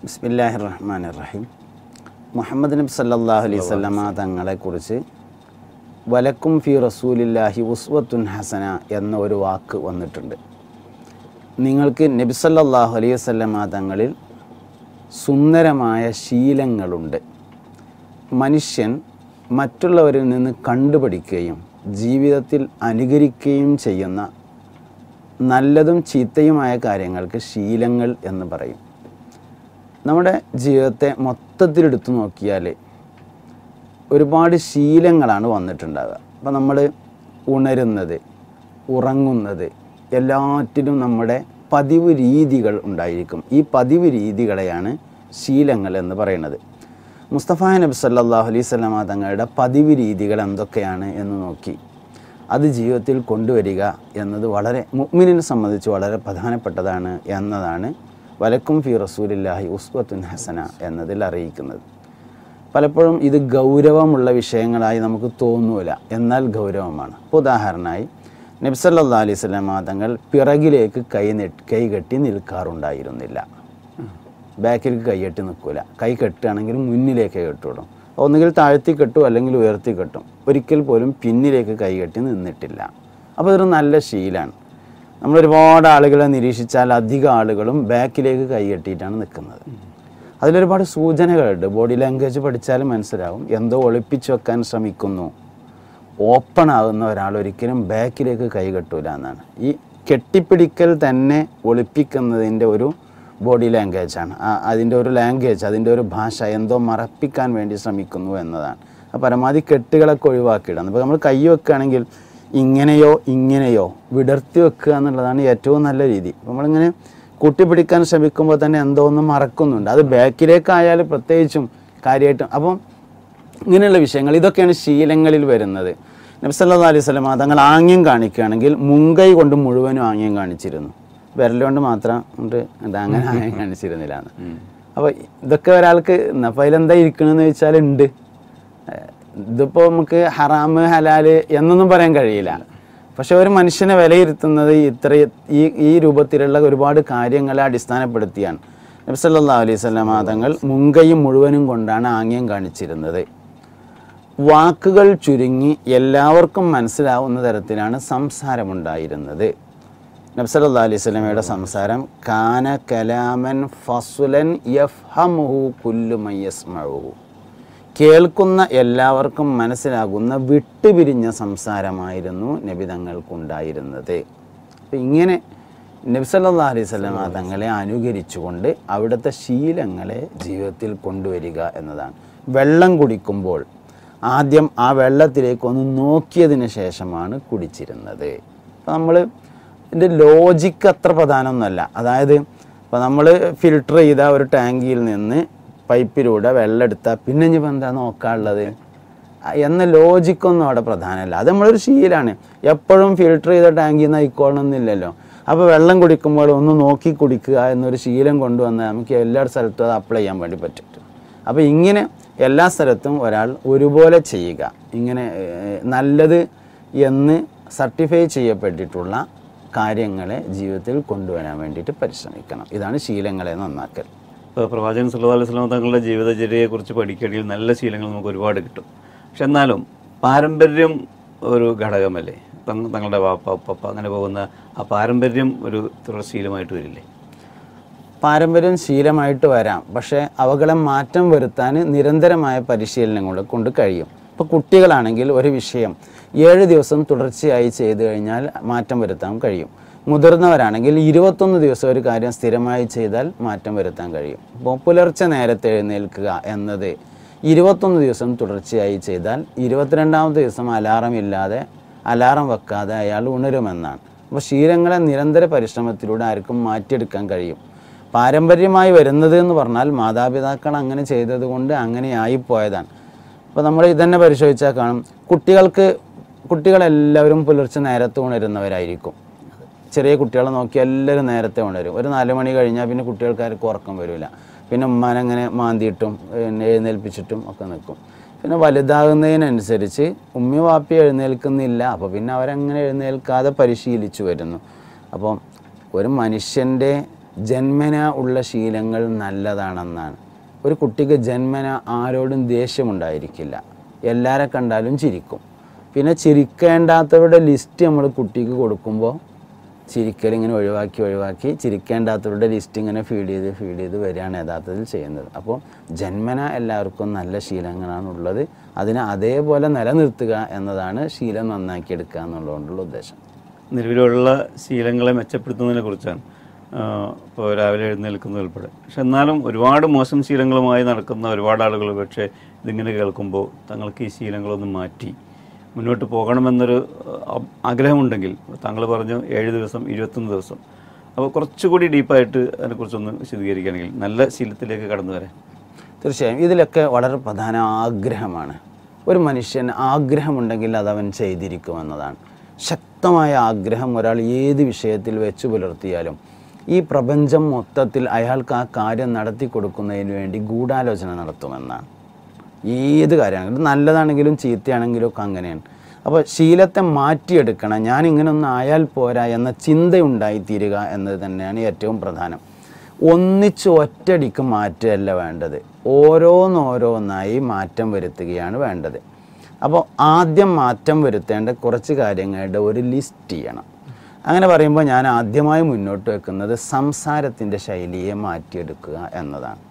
ബിസ്മില്ലാഹി റഹ്മാൻ റഹീം മുഹമ്മദ് നബി സല്ലല്ലാഹു അലൈഹി സ്വല്ലമ തങ്ങളെക്കുറിച്ച് വലക്കും ഫി റസൂലില്ലാഹി ഉസ്വത്തുൻ ഹസന എന്ന ഒരു വാക്ക് വന്നിട്ടുണ്ട് നിങ്ങൾക്ക് നബി സല്ലല്ലാഹു അലൈഹി വസല്ലമ തങ്ങളിൽ സുന്ദരമായ ശീലങ്ങളുണ്ട് മനുഷ്യൻ മറ്റുള്ളവരിൽ നിന്ന് കണ്ടുപഠിക്കുകയും ജീവിതത്തിൽ അനുകരിക്കുകയും ചെയ്യുന്ന നല്ലതും ചീത്തയുമായ കാര്യങ്ങൾക്ക് ശീലങ്ങൾ എന്ന് പറയും നമ്മുടെ ജീവിതത്തെ മൊത്തത്തിലെടുത്തു നോക്കിയാൽ ഒരുപാട് ശീലങ്ങളാണ് വന്നിട്ടുണ്ടാവുക അപ്പം നമ്മൾ ഉണരുന്നത് ഉറങ്ങുന്നത് എല്ലാറ്റിലും നമ്മുടെ പതിവ് രീതികൾ ഉണ്ടായിരിക്കും ഈ പതിവ് രീതികളെയാണ് ശീലങ്ങൾ എന്ന് പറയുന്നത് മുസ്തഫ നബി സല്ലല്ലാഹു അലൈഹി സ്വലമ തങ്ങളുടെ പതിവ് രീതികൾ എന്തൊക്കെയാണ് എന്ന് നോക്കി അത് ജീവിതത്തിൽ കൊണ്ടുവരിക എന്നത് വളരെ മുഅ്മിനിനെ സംബന്ധിച്ച് വളരെ പ്രധാനപ്പെട്ടതാണ് എന്നതാണ് വലക്കും ഫി റസൂലില്ലാഹി ഉസ്വത്തുൻ ഹസന എന്നതിൽ അറിയിക്കുന്നത് പലപ്പോഴും ഇത് ഗൗരവമുള്ള വിഷയങ്ങളായി നമുക്ക് തോന്നൂല എന്നാൽ ഗൗരവമാണ് ഇപ്പോൾ ഉദാഹരണമായി നബ്സല്ലാ അലൈഹി സ്വലാമ തങ്ങൾ പിറകിലേക്ക് കൈ നെട്ട് കൈ കെട്ടി നിൽക്കാറുണ്ടായിരുന്നില്ല ബാക്കിലേക്ക് കൈകെട്ടി നിൽക്കില്ല കൈ കെട്ടുകയാണെങ്കിൽ മുന്നിലേക്ക് കെട്ടുവിടും ഒന്നുകിൽ താഴ്ത്തി കെട്ടും അല്ലെങ്കിൽ ഉയർത്തി കെട്ടും ഒരിക്കൽ പോലും പിന്നിലേക്ക് കൈ കെട്ടി നിന്നിട്ടില്ല അപ്പോൾ ഇതൊരു നല്ല ശീലമാണ് നമ്മൾ ഒരുപാട് ആളുകളെ നിരീക്ഷിച്ചാൽ അധികം ആളുകളും ബാക്കിലേക്ക് കൈ കെട്ടിയിട്ടാണ് നിൽക്കുന്നത് അതിലൊരുപാട് സൂചനകളുണ്ട് ബോഡി ലാംഗ്വേജ് പഠിച്ചാലും മനസ്സിലാവും എന്തോ ഒളിപ്പിച്ചു വെക്കാൻ ശ്രമിക്കുന്നു ഓപ്പൺ ആകുന്ന ഒരാൾ ഒരിക്കലും ബാക്കിലേക്ക് കൈ കെട്ടൂല എന്നാണ് ഈ കെട്ടിപ്പിടിക്കൽ തന്നെ ഒളിപ്പിക്കുന്നതിൻ്റെ ഒരു ബോഡി ലാംഗ്വേജാണ് അതിൻ്റെ ഒരു ലാംഗ്വേജ് അതിൻ്റെ ഒരു ഭാഷ എന്തോ മറപ്പിക്കാൻ വേണ്ടി ശ്രമിക്കുന്നു എന്നതാണ് അപ്പോൾ പരമാവധി കെട്ടുകളൊക്കെ ഒഴിവാക്കിയിടാം ഇപ്പോൾ നമ്മൾ കൈ വെക്കുകയാണെങ്കിൽ ഇങ്ങനെയോ ഇങ്ങനെയോ വിടർത്തി വെക്കുക എന്നുള്ളതാണ് ഏറ്റവും നല്ല രീതി അപ്പോൾ നമ്മളിങ്ങനെ കൂട്ടിപ്പിടിക്കാൻ ശ്രമിക്കുമ്പോൾ തന്നെ എന്തോ ഒന്ന് മറക്കുന്നുണ്ട് അത് ബാക്കിലേക്കായാൽ പ്രത്യേകിച്ചും കാര്യമായിട്ടും അപ്പം ഇങ്ങനെയുള്ള വിഷയങ്ങൾ ഇതൊക്കെയാണ് ശീലങ്ങളിൽ വരുന്നത് നബ്സല്ലാ അലൈഹി സ്വലമ തങ്ങൾ ആംഗ്യം കാണിക്കുകയാണെങ്കിൽ മുൻകൈ കൊണ്ട് മുഴുവനും ആംഗ്യം കാണിച്ചിരുന്നു വിരലുകൊണ്ട് മാത്രം കൊണ്ട് എന്താ അങ്ങനെ ആംഗ്യം കാണിച്ചിരുന്നില്ല എന്ന് അപ്പോൾ ഇതൊക്കെ ഒരാൾക്ക് അപ്പോൾ അതിലെന്താ ഇരിക്കണമെന്ന് ചോദിച്ചാൽ ഉണ്ട് ഇതിപ്പോൾ നമുക്ക് ഹറാമ് ഹലാല് എന്നൊന്നും പറയാൻ കഴിയില്ല പക്ഷെ ഒരു മനുഷ്യനെ വിലയിരുത്തുന്നത് ഇത്ര ഈ ഈ രൂപത്തിലുള്ള ഒരുപാട് കാര്യങ്ങളെ അടിസ്ഥാനപ്പെടുത്തിയാണ് നബ്സല്ലാ അലൈഹി സ്വലാമ തങ്ങൾ മുൻകൈയും മുഴുവനും കൊണ്ടാണ് ആംഗ്യം കാണിച്ചിരുന്നത് വാക്കുകൾ ചുരുങ്ങി എല്ലാവർക്കും മനസ്സിലാവുന്ന തരത്തിലാണ് സംസാരമുണ്ടായിരുന്നത് നബ്സല്ലാ അലൈഹി സ്വലമയുടെ സംസാരം കാന കലാമൻ ഫസുലൻ യഫ്ഹമുഹു കുല്ലു മയ്യസ്മഹു കേൾക്കുന്ന എല്ലാവർക്കും മനസ്സിലാകുന്ന വിട്ടുപിരിഞ്ഞ സംസാരമായിരുന്നു നബി തങ്ങൾക്കുണ്ടായിരുന്നത് അപ്പം ഇങ്ങനെ നബി സല്ലാ അലൈഹി സ്വലമ തങ്ങളെ അനുകരിച്ചുകൊണ്ട് അവിടുത്തെ ശീലങ്ങളെ ജീവിതത്തിൽ കൊണ്ടുവരിക എന്നതാണ് വെള്ളം കുടിക്കുമ്പോൾ ആദ്യം ആ വെള്ളത്തിലേക്ക് ഒന്ന് നോക്കിയതിന് ശേഷമാണ് കുടിച്ചിരുന്നത് അപ്പം നമ്മൾ ഇതിൻ്റെ ലോജിക്ക് അത്ര പ്രധാനമൊന്നുമല്ല അതായത് ഇപ്പോൾ നമ്മൾ ഫിൽട്ടർ ചെയ്ത ഒരു ടാങ്കിയിൽ നിന്ന് പൈപ്പിലൂടെ വെള്ളം എടുത്താൽ പിന്നെ ഇനിയിപ്പോൾ എന്താ നോക്കാനുള്ളത് എന്ന ലോജിക്കൊന്നും അവിടെ പ്രധാനമല്ല അത് നമ്മളൊരു ശീലമാണ് എപ്പോഴും ഫിൽട്ടർ ചെയ്ത ടാങ്കിൽ നിന്ന് ആയിക്കോളണമെന്നില്ലല്ലോ അപ്പോൾ വെള്ളം കുടിക്കുമ്പോൾ ഒന്ന് നോക്കി കുടിക്കുക എന്നൊരു ശീലം കൊണ്ടുവന്നാൽ നമുക്ക് എല്ലാ സ്ഥലത്തും അത് അപ്ലൈ ചെയ്യാൻ വേണ്ടി പറ്റും അപ്പോൾ ഇങ്ങനെ എല്ലാ സ്ഥലത്തും ഒരാൾ ഒരുപോലെ ചെയ്യുക ഇങ്ങനെ നല്ലത് എന്ന് സർട്ടിഫൈ ചെയ്യപ്പെട്ടിട്ടുള്ള കാര്യങ്ങളെ ജീവിതത്തിൽ കൊണ്ടുവരാൻ വേണ്ടിയിട്ട് പരിശ്രമിക്കണം ഇതാണ് ശീലങ്ങളെ നന്നാക്കൽ ഇപ്പോൾ പ്രവാചകൻ സല്ലല്ലാഹു അലൈഹി വസല്ലം തങ്ങളുടെ ജീവിതചര്യയെക്കുറിച്ച് പഠിക്കുകയാണെങ്കിൽ നല്ല ശീലങ്ങൾ നമുക്ക് ഒരുപാട് കിട്ടും പക്ഷെ എന്നാലും പാരമ്പര്യം ഒരു ഘടകമല്ലേ തങ്ങ- തങ്ങളുടെ വാപ്പ ഉപ്പ അങ്ങനെ പോകുന്ന ആ പാരമ്പര്യം ഒരു തുടർശീലമായിട്ട് വരില്ലേ പാരമ്പര്യം ശീലമായിട്ട് വരാം പക്ഷേ അവകളെ മാറ്റം വരുത്താൻ നിരന്തരമായ പരിശീലനങ്ങൾ കൊണ്ട് കഴിയും ഇപ്പോൾ കുട്ടികളാണെങ്കിൽ ഒരു വിഷയം ഏഴ് ദിവസം തുടർച്ചയായി ചെയ്തു കഴിഞ്ഞാൽ മാറ്റം വരുത്താൻ കഴിയും മുതിർന്നവരാണെങ്കിൽ ഇരുപത്തൊന്ന് ദിവസം ഒരു കാര്യം സ്ഥിരമായി ചെയ്താൽ മാറ്റം വരുത്താൻ കഴിയും ഇപ്പോൾ പുലർച്ചെ നേരത്തെ എഴുന്നേൽക്കുക എന്നത് ഇരുപത്തൊന്ന് ദിവസം തുടർച്ചയായി ചെയ്താൽ ഇരുപത്തിരണ്ടാമത്തെ ദിവസം അലാറം ഇല്ലാതെ അലാറം വെക്കാതെ അയാൾ ഉണരുമെന്നാണ് അപ്പോൾ ശീലങ്ങളെ നിരന്തര പരിശ്രമത്തിലൂടെ ആർക്കും മാറ്റിയെടുക്കാൻ കഴിയും പാരമ്പര്യമായി വരുന്നത് എന്ന് പറഞ്ഞാൽ മാതാപിതാക്കൾ അങ്ങനെ ചെയ്തത് കൊണ്ട് അങ്ങനെ ആയിപ്പോയതാണ് അപ്പോൾ നമ്മൾ ഇതന്നെ പരിശോധിച്ചാൽ കാണും കുട്ടികൾക്ക് കുട്ടികളെല്ലാവരും പുലർച്ചെ നേരത്തെ ഉണരുന്നവരായിരിക്കും ചെറിയ കുട്ടികളെ നോക്കി എല്ലാവരും നേരത്തെ ഉണരും ഒരു നാല് മണി കഴിഞ്ഞാൽ പിന്നെ കുട്ടികൾക്കാർക്ക് ഉറക്കം വരില്ല പിന്നെ ഉമ്മാനങ്ങനെ മാന്തിയിട്ടും പിന്നെ എഴുന്നേൽപ്പിച്ചിട്ടും ഒക്കെ നിൽക്കും പിന്നെ വലുതാകുന്നതിനനുസരിച്ച് ഉമ്മി വാപ്പി എഴുന്നേൽക്കുന്നില്ല അപ്പോൾ പിന്നെ അവരങ്ങനെ എഴുന്നേൽക്കാതെ പരിശീലിച്ചു വരുന്നു അപ്പം ഒരു മനുഷ്യൻ്റെ ജന്മന ഉള്ള ശീലങ്ങൾ നല്ലതാണെന്നാണ് ഒരു കുട്ടിക്ക് ജന്മന ആരോടും ദേഷ്യമുണ്ടായിരിക്കില്ല എല്ലാരെ കണ്ടാലും ചിരിക്കും പിന്നെ ചിരിക്കേണ്ടാത്തവരുടെ ലിസ്റ്റ് നമ്മൾ കുട്ടിക്ക് കൊടുക്കുമ്പോൾ ചിരിക്കൽ ഇങ്ങനെ ഒഴിവാക്കി ഒഴിവാക്കി ചിരിക്കേണ്ടാത്തവരുടെ ലിസ്റ്റ് ഇങ്ങനെ ഫീഡ് ചെയ്ത് ഫീഡ് ചെയ്ത് വരികയാണ് യഥാർത്ഥത്തിൽ ചെയ്യുന്നത് അപ്പോൾ ജന്മന എല്ലാവർക്കും നല്ല ശീലങ്ങളാണ് ഉള്ളത് അതിനെ അതേപോലെ നിലനിർത്തുക എന്നതാണ് ശീലം നന്നാക്കിയെടുക്കുക എന്നുള്ളതുകൊണ്ടുള്ള ഉദ്ദേശം നിലവിലുള്ള ശീലങ്ങളെ മെച്ചപ്പെടുത്തുന്നതിനെ കുറിച്ചാണ് ഇപ്പോൾ രാവിലെ എഴുന്നേൽക്കുന്നത് ഉൾപ്പെടെ പക്ഷെ എന്നാലും ഒരുപാട് മോശം ശീലങ്ങളുമായി നടക്കുന്ന ഒരുപാട് ആളുകൾ പക്ഷേ ഇതിങ്ങനെ കേൾക്കുമ്പോൾ തങ്ങൾക്ക് ഈ ശീലങ്ങളൊന്ന് മാറ്റി മുന്നോട്ട് പോകണമെന്നൊരു അഹ്, ആഗ്രഹമുണ്ടെങ്കിൽ താങ്കൾ പറഞ്ഞു ഏഴ് ദിവസം ഇരുപത്തൊന്ന് ദിവസം അപ്പോൾ കുറച്ചുകൂടി ഡീപ്പായിട്ട് അതിനെക്കുറിച്ചൊന്ന് വിശദീകരിക്കുകയാണെങ്കിൽ നല്ല ശീലത്തിലേക്ക് കടന്നു വരാൻ തീർച്ചയായും ഇതിലൊക്കെ വളരെ പ്രധാന ആഗ്രഹമാണ് ഒരു മനുഷ്യൻ ആഗ്രഹമുണ്ടെങ്കിൽ അതവൻ ചെയ്തിരിക്കുമെന്നതാണ് ശക്തമായ ആഗ്രഹം ഒരാൾ ഏത് വിഷയത്തിൽ വെച്ച് പുലർത്തിയാലും ഈ പ്രപഞ്ചം മൊത്തത്തിൽ അയാൾക്ക് ആ കാര്യം നടത്തി കൊടുക്കുന്നതിന് വേണ്ടി ഗൂഢാലോചന നടത്തുമെന്നാണ് ഏത് കാര്യമാണെങ്കിലും നല്ലതാണെങ്കിലും ചീത്തയാണെങ്കിലും ഒക്കെ അങ്ങനെയാണ് അപ്പോൾ ശീലത്തെ മാറ്റിയെടുക്കണം ഞാൻ ഇങ്ങനൊന്നും ആയാൽ പോരാ എന്ന ചിന്തയുണ്ടായിത്തീരുക എന്നത് തന്നെയാണ് ഏറ്റവും പ്രധാനം ഒന്നിച്ച് ഒറ്റടിക്ക് മാറ്റുകയല്ല വേണ്ടത് ഓരോന്നോരോന്നായി മാറ്റം വരുത്തുകയാണ് വേണ്ടത് അപ്പോൾ ആദ്യം മാറ്റം വരുത്തേണ്ട കുറച്ച് കാര്യങ്ങളുടെ ഒരു ലിസ്റ്റ് ചെയ്യണം അങ്ങനെ പറയുമ്പോൾ ഞാൻ ആദ്യമായി മുന്നോട്ട് വെക്കുന്നത് സംസാരത്തിൻ്റെ ശൈലിയെ മാറ്റിയെടുക്കുക എന്നതാണ്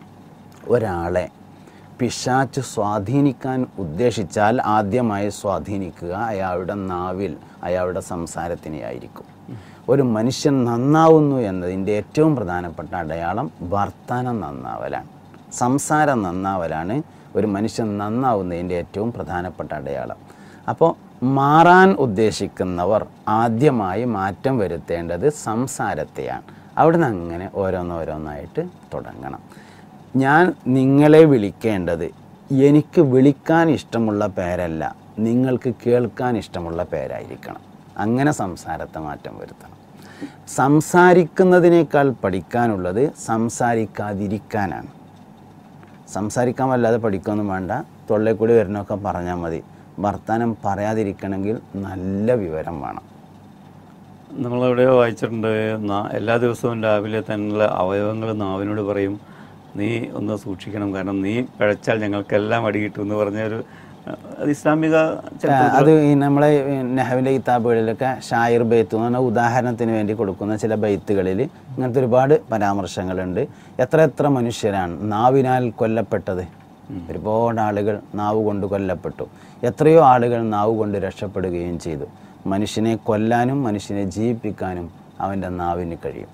ഒരാളെ പിശാച്ച് സ്വാധീനിക്കാൻ ഉദ്ദേശിച്ചാൽ ആദ്യമായി സ്വാധീനിക്കുക അയാളുടെ നാവിൽ അയാളുടെ സംസാരത്തിനെ ആയിരിക്കും ഒരു മനുഷ്യൻ നന്നാവുന്നു എന്നതിൻ്റെ ഏറ്റവും പ്രധാനപ്പെട്ട അടയാളം വർത്തമാനം നന്നാവലാണ് സംസാരം നന്നാവലാണ് ഒരു മനുഷ്യൻ നന്നാവുന്നതിൻ്റെ ഏറ്റവും പ്രധാനപ്പെട്ട അടയാളം അപ്പോൾ മാറാൻ ഉദ്ദേശിക്കുന്നവർ ആദ്യമായി മാറ്റം വരുത്തേണ്ടത് സംസാരത്തെയാണ് അവിടുന്ന് അങ്ങനെ ഓരോന്നോരോന്നായിട്ട് തുടങ്ങണം ഞാൻ നിങ്ങളെ വിളിക്കേണ്ടത് എനിക്ക് വിളിക്കാൻ ഇഷ്ടമുള്ള പേരല്ല നിങ്ങൾക്ക് കേൾക്കാൻ ഇഷ്ടമുള്ള പേരായിരിക്കണം അങ്ങനെ സംസാരത്തെ മാറ്റം വരുത്തണം സംസാരിക്കുന്നതിനേക്കാൾ പഠിക്കാനുള്ളത് സംസാരിക്കാതിരിക്കാനാണ് സംസാരിക്കാൻ വല്ലാതെ പഠിക്കൊന്നും വേണ്ട തൊള്ളേ കൂടി വരുന്നൊക്കെ പറഞ്ഞാൽ മതി വർത്തമാനം പറയാതിരിക്കണമെങ്കിൽ നല്ല വിവരം വേണം നമ്മളെവിടെയോ വായിച്ചിട്ടുണ്ട് നാ- എല്ലാ ദിവസവും രാവിലെ തന്നെയുള്ള അവയവങ്ങൾ നാവിനോട് പറയും നീ ഒന്ന് സൂക്ഷിക്കണം കാരണം നീ പിഴച്ചാൽ ഞങ്ങൾക്കെല്ലാം അടി കിട്ടും എന്ന് പറഞ്ഞ ഒരു അഹ്, അത് ഇസ്ലാമിക ചരിത്രത്തിൽ അത് ഈ നമ്മളെ ഈ നെഹവിലെ കിതാബുകളിലൊക്കെ ഷായിർ ബെയ്ത്ത് എന്ന് പറഞ്ഞ ഉദാഹരണത്തിന് വേണ്ടി കൊടുക്കുന്ന ചില ബെയ്ത്തുകളിൽ ഇങ്ങനത്തെ ഒരുപാട് പരാമർശങ്ങളുണ്ട് എത്ര എത്ര മനുഷ്യരാണ് നാവിനാൽ കൊല്ലപ്പെട്ടത് ഒരുപാട് ആളുകൾ നാവ് കൊണ്ട് കൊല്ലപ്പെട്ടു എത്രയോ ആളുകൾ നാവ് കൊണ്ട് രക്ഷപ്പെടുകയും ചെയ്തു മനുഷ്യനെ കൊല്ലാനും മനുഷ്യനെ ജീവിപ്പിക്കാനും അവൻ്റെ നാവിന് കഴിയും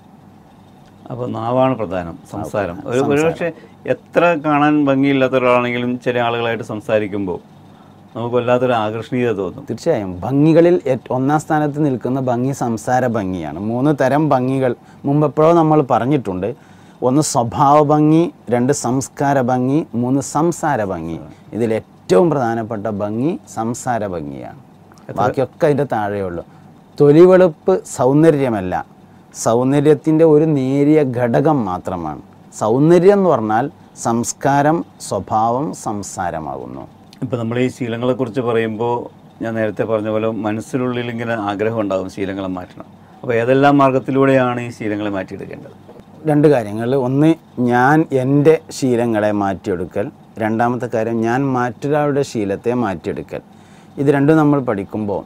അപ്പോൾ നാവാണ് പ്രധാനം സംസാരം ഒരു ഒരുപക്ഷെ എത്ര കാണാൻ ഭംഗിയില്ലാത്ത ഒരാളാണെങ്കിലും ചില ആളുകളായിട്ട് സംസാരിക്കുമ്പോൾ നമുക്ക് വല്ലാത്തൊരു ആകർഷണീയത തോന്നും തീർച്ചയായും ഭംഗികളിൽ ഏറ്റ് ഒന്നാം സ്ഥാനത്ത് നിൽക്കുന്ന ഭംഗി സംസാര ഭംഗിയാണ് മൂന്ന് തരം ഭംഗികൾ മുമ്പ് എപ്പോഴോ നമ്മൾ പറഞ്ഞിട്ടുണ്ട് ഒന്ന് സ്വഭാവ ഭംഗി രണ്ട് സംസ്കാര ഭംഗി മൂന്ന് സംസാര ഭംഗി ഇതിൽ ഏറ്റവും പ്രധാനപ്പെട്ട ഭംഗി സംസാര ഭംഗിയാണ് ബാക്കിയൊക്കെ അതിൻ്റെ താഴെയുള്ളൂ തൊലിവെളുപ്പ് സൗന്ദര്യമല്ല സൗന്ദര്യത്തിൻ്റെ ഒരു നേരിയ ഘടകം മാത്രമാണ് സൗന്ദര്യം എന്ന് പറഞ്ഞാൽ സംസ്കാരം സ്വഭാവം സംസാരമാകുന്നു ഇപ്പം നമ്മൾ ഈ ശീലങ്ങളെക്കുറിച്ച് പറയുമ്പോൾ ഞാൻ നേരത്തെ പറഞ്ഞ പോലെ മനസ്സിനുള്ളിൽ ഇങ്ങനെ ആഗ്രഹം ഉണ്ടാകും ശീലങ്ങളെ മാറ്റണം അപ്പോൾ ഏതെല്ലാം മാർഗത്തിലൂടെയാണ് ഈ ശീലങ്ങളെ മാറ്റിയെടുക്കേണ്ടത് രണ്ട് കാര്യങ്ങൾ ഒന്ന് ഞാൻ എൻ്റെ ശീലങ്ങളെ മാറ്റിയെടുക്കൽ രണ്ടാമത്തെ കാര്യം ഞാൻ മറ്റൊരാളുടെ ശീലത്തെ മാറ്റിയെടുക്കൽ ഇത് രണ്ടും നമ്മൾ പഠിക്കുമ്പോൾ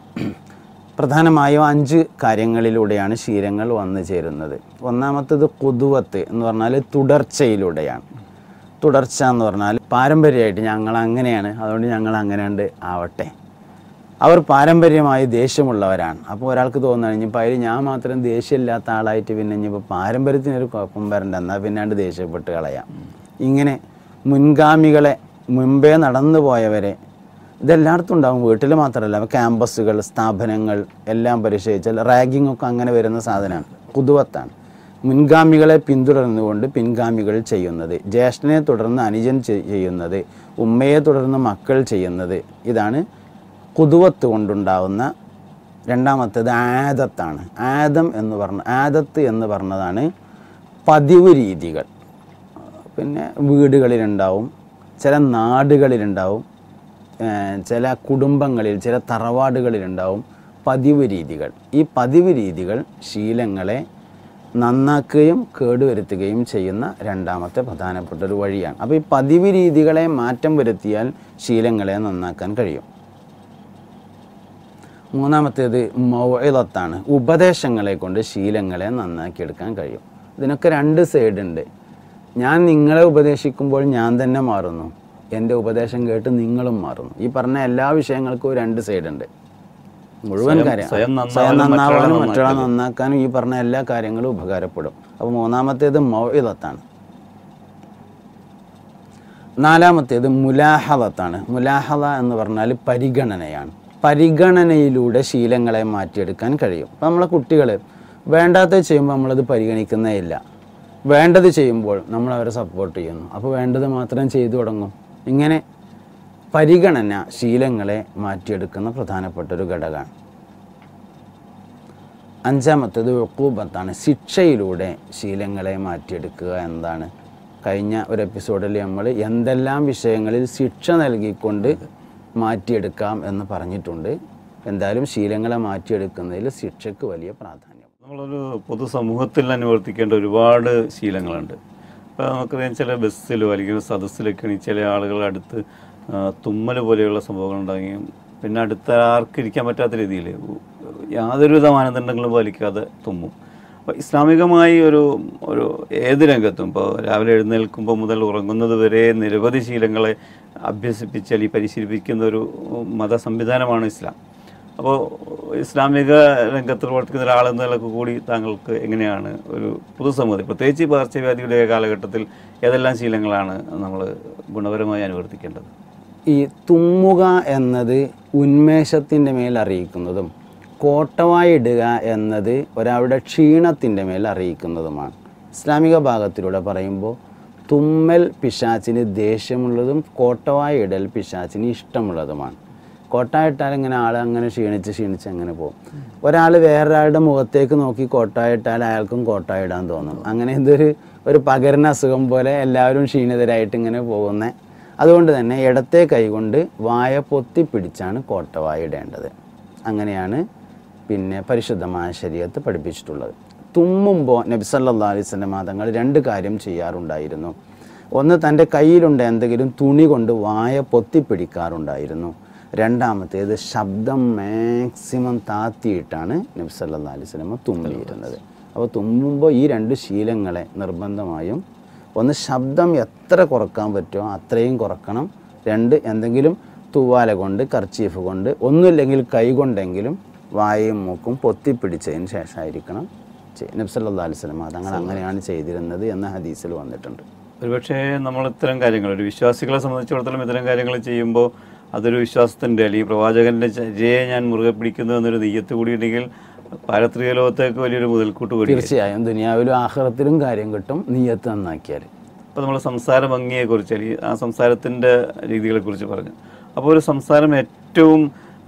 പ്രധാനമായും അഞ്ച് കാര്യങ്ങളിലൂടെയാണ് ശീലങ്ങൾ വന്നു ചേരുന്നത് ഒന്നാമത്തത് കുതുവത്ത് എന്ന് പറഞ്ഞാൽ തുടർച്ചയിലൂടെയാണ് തുടർച്ച എന്ന് പറഞ്ഞാൽ പാരമ്പര്യമായിട്ട് ഞങ്ങൾ അങ്ങനെയാണ് അതുകൊണ്ട് ഞങ്ങൾ അങ്ങനെയുണ്ട് ആവട്ടെ അവർ പാരമ്പര്യമായി ദേഷ്യമുള്ളവരാണ് അപ്പോൾ ഒരാൾക്ക് തോന്നുകയാണ് ഇനിയിപ്പോൾ അതിൽ ഞാൻ മാത്രം ദേഷ്യമില്ലാത്ത ആളായിട്ട് പിന്നെ ഇനിയിപ്പോൾ പാരമ്പര്യത്തിനൊരു കുഴപ്പം വരണ്ട എന്നാൽ പിന്നാണ്ട് ദേഷ്യപ്പെട്ട് കളയാം ഇങ്ങനെ മുൻഗാമികളെ മുമ്പേ നടന്നു പോയവരെ ഇതെല്ലായിടത്തും ഉണ്ടാകും വീട്ടിൽ മാത്രമല്ല ക്യാമ്പസുകൾ സ്ഥാപനങ്ങൾ എല്ലാം പരിശോധിച്ചാൽ റാഗിംഗ് ഒക്കെ അങ്ങനെ വരുന്ന സാധനമാണ് പുതുവത്താണ് മുൻഗാമികളെ പിന്തുടർന്നുകൊണ്ട് പിൻഗാമികൾ ചെയ്യുന്നത് ജ്യേഷ്ഠനെ തുടർന്ന് അനുജൻ ചെ- ചെയ്യുന്നത് ഉമ്മയെ തുടർന്ന് മക്കൾ ചെയ്യുന്നത് ഇതാണ് കുതുവത്ത് കൊണ്ടുണ്ടാവുന്ന രണ്ടാമത്തേത് ആദത്താണ് ആദം എന്ന് പറഞ്ഞ ആദത്ത് എന്ന് പറഞ്ഞതാണ് പതിവ് രീതികൾ പിന്നെ വീടുകളിലുണ്ടാവും ചില നാടുകളിലുണ്ടാവും ഏഹ് ചില കുടുംബങ്ങളിൽ ചില തറവാടുകളിലുണ്ടാവും പതിവ് രീതികൾ ഈ പതിവ് രീതികൾ ശീലങ്ങളെ നന്നാക്കുകയും കേടുവരുത്തുകയും ചെയ്യുന്ന രണ്ടാമത്തെ പ്രധാനപ്പെട്ട ഒരു വഴിയാണ് അപ്പോൾ ഈ പതിവ് രീതികളെ മാറ്റം വരുത്തിയാൽ ശീലങ്ങളെ നന്നാക്കാൻ കഴിയും മൂന്നാമത്തേത് മൗഇലത്താണ് ഉപദേശങ്ങളെ കൊണ്ട് ശീലങ്ങളെ നന്നാക്കിയെടുക്കാൻ കഴിയും ഇതിനൊക്കെ രണ്ട് സൈഡ് ഉണ്ട് ഞാൻ നിങ്ങളെ ഉപദേശിക്കുമ്പോൾ ഞാൻ തന്നെ മാറുന്നു എൻ്റെ ഉപദേശം കേട്ട് നിങ്ങളും മാറുന്നു ഈ പറഞ്ഞ എല്ലാ വിഷയങ്ങൾക്കും രണ്ട് സൈഡ് ഉണ്ട് മുഴുവൻ സ്വയം- കാര്യം സ്വയം സ്വയം നന്നാവാനും നന്നാവാനും മറ്റൊരാളെ മറ്റൊരാളെ നന്നാക്കാനും ഈ പറഞ്ഞ എല്ലാ കാര്യങ്ങളും ഉപകാരപ്പെടും അപ്പോൾ മൂന്നാമത്തേത് മൗഇലത്താണ് നാലാമത്തേത് മുലാഹവത്താണ് മുലാഹവ എന്ന് പറഞ്ഞാൽ പരിഗണനയാണ് പരിഗണനയിലൂടെ ശീലങ്ങളെ മാറ്റിയെടുക്കാൻ കഴിയും അപ്പം നമ്മളെ കുട്ടികൾ വേണ്ടാത്തത് ചെയ്യുമ്പോൾ നമ്മളത് പരിഗണിക്കുന്നേ ഇല്ല വേണ്ടത് ചെയ്യുമ്പോൾ നമ്മൾ അവരെ സപ്പോർട്ട് ചെയ്യുന്നു അപ്പോൾ വേണ്ടത് മാത്രം ചെയ്തു തുടങ്ങും ഇങ്ങനെ പരിഗണന ശീലങ്ങളെ മാറ്റിയെടുക്കുന്ന പ്രധാനപ്പെട്ട ഒരു ഘടകമാണ് അഞ്ചാമത്തേത് ഉക്കൂബത്താണ് ശിക്ഷയിലൂടെ ശീലങ്ങളെ മാറ്റിയെടുക്കുക എന്താണ് കഴിഞ്ഞ ഒരു എപ്പിസോഡിൽ നമ്മൾ എന്തെല്ലാം വിഷയങ്ങളിൽ ശിക്ഷ നൽകിക്കൊണ്ട് മാറ്റിയെടുക്കാം എന്ന് പറഞ്ഞിട്ടുണ്ട് എന്തായാലും ശീലങ്ങളെ മാറ്റിയെടുക്കുന്നതിൽ ശിക്ഷയ്ക്ക് വലിയ പ്രാധാന്യം നമ്മളൊരു പൊതുസമൂഹത്തിൽ അനുവർത്തിക്കേണ്ട ഒരുപാട് ശീലങ്ങളുണ്ട് ഇപ്പോൾ നമുക്കറിയാം ചില ബസ്സിലോ അല്ലെങ്കിൽ സദസ്സിലൊക്കെയാണ് ഈ ചില ആളുകൾ അടുത്ത് തുമ്മൽ പോലെയുള്ള സംഭവങ്ങൾ ഉണ്ടാകുകയും പിന്നെ അടുത്ത ആർക്ക് ഇരിക്കാൻ പറ്റാത്ത രീതിയിൽ യാതൊരുവിധ മാനദണ്ഡങ്ങളും പാലിക്കാതെ തുമ്മും അപ്പോൾ ഇസ്ലാമികമായി ഒരു ഒരു ഏത് രംഗത്തും ഇപ്പോൾ രാവിലെ എഴുന്നേൽക്കുമ്പോൾ മുതൽ ഉറങ്ങുന്നത് വരെ നിരവധി ശീലങ്ങളെ അഭ്യസിപ്പിച്ച് അല്ലെങ്കിൽ പരിശീലിപ്പിക്കുന്ന ഒരു മത സംവിധാനമാണ് ഇസ്ലാം അപ്പോൾ ഇസ്ലാമിക രംഗത്ത് പ്രവർത്തിക്കുന്ന ഒരാളെന്ന നിലക്ക് കൂടി താങ്കൾക്ക് എങ്ങനെയാണ് ഒരു പൊതുസമൂഹത്തിൽ പ്രത്യേകിച്ച് ഈ പകർച്ചവ്യാധിയുടെ കാലഘട്ടത്തിൽ ഏതെല്ലാം ശീലങ്ങളാണ് നമ്മൾ ഗുണപരമായി അനുവർത്തിക്കേണ്ടത് ഈ തുമ്മുക എന്നത് ഉന്മേഷത്തിൻ്റെ മേൽ അറിയിക്കുന്നതും കോട്ടവായി ഇടുക എന്നത് ഒരാളുടെ ക്ഷീണത്തിൻ്റെ മേൽ അറിയിക്കുന്നതുമാണ് ഇസ്ലാമിക ഭാഗത്തിലൂടെ പറയുമ്പോൾ തുമ്മൽ പിശാച്ചിന് ദേഷ്യമുള്ളതും കോട്ടവായി ഇടൽ പിശാച്ചിന് ഇഷ്ടമുള്ളതുമാണ് കോട്ടായിട്ടാൽ ഇങ്ങനെ ആൾ അങ്ങനെ ക്ഷീണിച്ച് ക്ഷീണിച്ച് അങ്ങനെ പോകും ഒരാൾ വേറൊരാളുടെ മുഖത്തേക്ക് നോക്കി കോട്ടായിട്ടാൽ അയാൾക്കും കോട്ടായിടാൻ തോന്നും അങ്ങനെ ഇതൊരു ഒരു പകരുന്ന അസുഖം പോലെ എല്ലാവരും ക്ഷീണിതരായിട്ട് ഇങ്ങനെ പോകുന്ന അതുകൊണ്ട് തന്നെ ഇടത്തെ കൈകൊണ്ട് വായ പൊത്തി പിടിച്ചാണ് കോട്ടവായ ഇടേണ്ടത് അങ്ങനെയാണ് പിന്നെ പരിശുദ്ധമായ ശരീരത്ത് പഠിപ്പിച്ചിട്ടുള്ളത് തുമ്മുമ്പോൾ നബി സല്ലല്ലാഹു അലൈഹി വസല്ലം തങ്ങൾ രണ്ട് കാര്യം ചെയ്യാറുണ്ടായിരുന്നു ഒന്ന് തൻ്റെ കയ്യിലുണ്ട് എന്തെങ്കിലും തുണി കൊണ്ട് വായ പൊത്തിപ്പിടിക്കാറുണ്ടായിരുന്നു രണ്ടാമത്തേത് ശബ്ദം മാക്സിമം താത്തിയിട്ടാണ് നബി സല്ലല്ലാഹു അലൈഹി വസല്ലം തുമ്മിയിരുന്നത് അപ്പോൾ തുമ്മുമ്പോൾ ഈ രണ്ട് ശീലങ്ങളെ നിർബന്ധമായും ഒന്ന് ശബ്ദം എത്ര കുറക്കാൻ പറ്റുമോ അത്രയും കുറക്കണം രണ്ട് എന്തെങ്കിലും തൂവാല കൊണ്ട് കർച്ചീഫ് കൊണ്ട് ഒന്നുമില്ലെങ്കിൽ കൈ കൊണ്ടെങ്കിലും വായയും മൂക്കും പൊത്തിപ്പിടിച്ചതിന് ശേഷമായിരിക്കണം ചെയ്യ- നബി സല്ലല്ലാഹു അലൈഹി വസല്ലം തങ്ങൾ അങ്ങനെയാണ് ചെയ്തിരുന്നത് എന്ന ഹദീസിൽ വന്നിട്ടുണ്ട് ഒരുപക്ഷേ നമ്മൾ ഇത്തരം കാര്യങ്ങൾ ഒരു വിശ്വാസികളെ സംബന്ധിച്ചിടത്തോളം ഇത്തരം കാര്യങ്ങൾ ചെയ്യുമ്പോൾ അതൊരു വിശ്വാസത്തിൻ്റെ അല്ലെങ്കിൽ പ്രവാചകൻ്റെ ചര്യയെ ഞാൻ മുറുകെ പിടിക്കുന്നു എന്നൊരു നെയ്യത്ത് കൂടി ഉണ്ടെങ്കിൽ പാരത്രിക ലോകത്തേക്ക് വലിയൊരു മുതൽക്കൂട്ട് കൂടി തീർച്ചയായും ദുനിയാവിലും ആഹ്റത്തിലും കാര്യം കിട്ടും നീയത്ത് നന്നാക്കിയാൽ അപ്പോൾ നമ്മൾ സംസാര ഭംഗിയെക്കുറിച്ച് അല്ലെങ്കിൽ ആ സംസാരത്തിൻ്റെ രീതികളെക്കുറിച്ച് പറഞ്ഞു അപ്പോൾ ഒരു സംസാരം ഏറ്റവും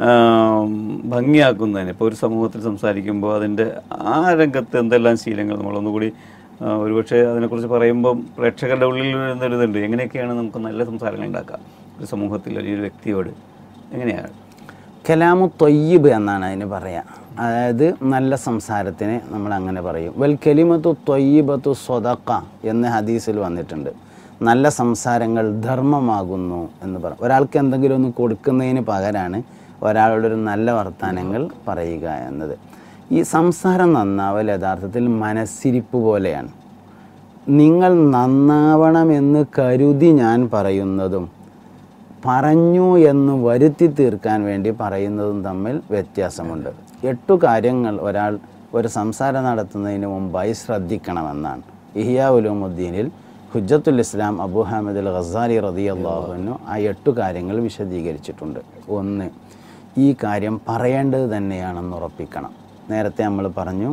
ആം, ഭംഗിയാക്കുന്നതിന് ഇപ്പോൾ ഒരു സമൂഹത്തിൽ സംസാരിക്കുമ്പോൾ അതിൻ്റെ ആ രംഗത്ത് എന്തെല്ലാം ശീലങ്ങൾ നമ്മളൊന്നുകൂടി ആ, ഒരുപക്ഷെ അതിനെക്കുറിച്ച് പറയുമ്പം പ്രേക്ഷകരുടെ ഉള്ളിൽ വരുന്നൊരു ഇതുണ്ട് എങ്ങനെയൊക്കെയാണ് നമുക്ക് നല്ല സംസാരങ്ങൾ ഉണ്ടാക്കാം ഒരു സമൂഹത്തിൽ അല്ലെങ്കിൽ ഒരു വ്യക്തിയോട് എങ്ങനെയാണ് കലാമു തൊയ്യബ് എന്നാണ് അതിന് പറയുക അതായത് നല്ല സംസാരത്തിന് നമ്മൾ അങ്ങനെ പറയും വൽ കലിമത്തു തൊയ്യബത്തു സ്വതക്ക എന്ന് ഹദീസിൽ വന്നിട്ടുണ്ട് നല്ല സംസാരങ്ങൾ ധർമ്മമാകുന്നു എന്ന് പറയും ഒരാൾക്ക് എന്തെങ്കിലും ഒന്ന് കൊടുക്കുന്നതിന് പകരമാണ് ഒരാളുടെ ഒരു നല്ല വർത്തമാനങ്ങൾ പറയുക എന്നത് ഈ സംസാരം നന്നാവൽ യഥാർത്ഥത്തിൽ മനസ്സിരിപ്പ് പോലെയാണ് നിങ്ങൾ നന്നാവണമെന്ന് കരുതി ഞാൻ പറയുന്നതും പറഞ്ഞു എന്ന് വരുത്തി തീർക്കാൻ വേണ്ടി പറയുന്നതും തമ്മിൽ വ്യത്യാസമുണ്ട് എട്ടു കാര്യങ്ങൾ ഒരാൾ ഒരു സംസാരം നടത്തുന്നതിന് മുമ്പായി ശ്രദ്ധിക്കണമെന്നാണ് ഇഹിയ ഉലൂമുദ്ദീനിൽ ഹുജ്ജത്തുൽ ഇസ്ലാം അബു ഹാമിദ് അൽ ഖസാലി റതി അള്ളാഹുനു ആ എട്ടു കാര്യങ്ങൾ വിശദീകരിച്ചിട്ടുണ്ട് ഒന്ന് ഈ കാര്യം പറയേണ്ടത് തന്നെയാണെന്ന് ഉറപ്പിക്കണം നേരത്തെ നമ്മൾ പറഞ്ഞു